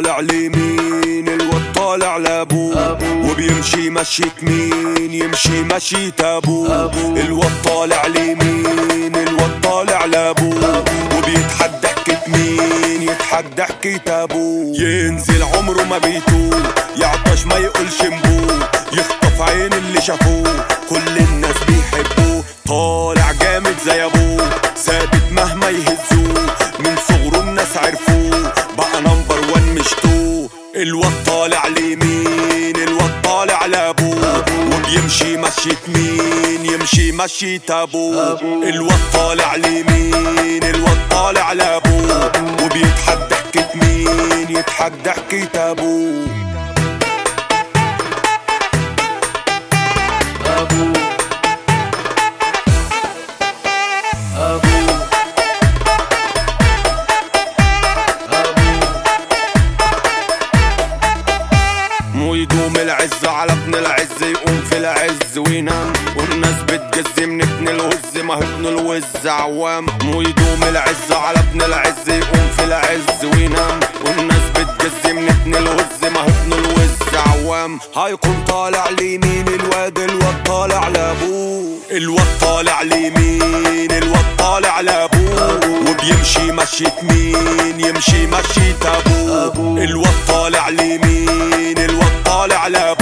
طالع ليمين الواد طالع لابوه وبيمشي مشية مين يمشي مشية ابوه الواد طالع ليمين الواد طالع لابوه وبيتحدى حكة مين يتحدى حكاية ابوه ينزل عمره ما بيتوه يعطش ما يقولش مبوه يخطف عين اللي شافوه كل الناس بيحبوه طالع جامد زي ابوه ثابت مهما يهزوه من صغره الناس عرفوه بقى نمبر وان مش تو الواد طالع ليمين الواد طالع لابوه وبيمشي مشية مين يمشي مشية ابوه الواد طالع ليمين الواد طالع لابوه وبيتحدى حكة مين يتحدى حكاية ابوه أبو أبو مو يدوم العز على ابن العز يقوم في العز وينام والناس بتجز من ابن الوز ما هو ابن الوز عوام مو يدوم العز على ابن العز يقوم في العز وينام والناس بتجز من ابن الوز ما هو ابن الوز عوام هيكون طالع ليمين الواد الواد طالع لابوه الواد طالع ليمين الواد طالع لابوه وبيمشي مشية مين يمشي مشية ابوه الواد طالع ليمين الواد طالع لابوه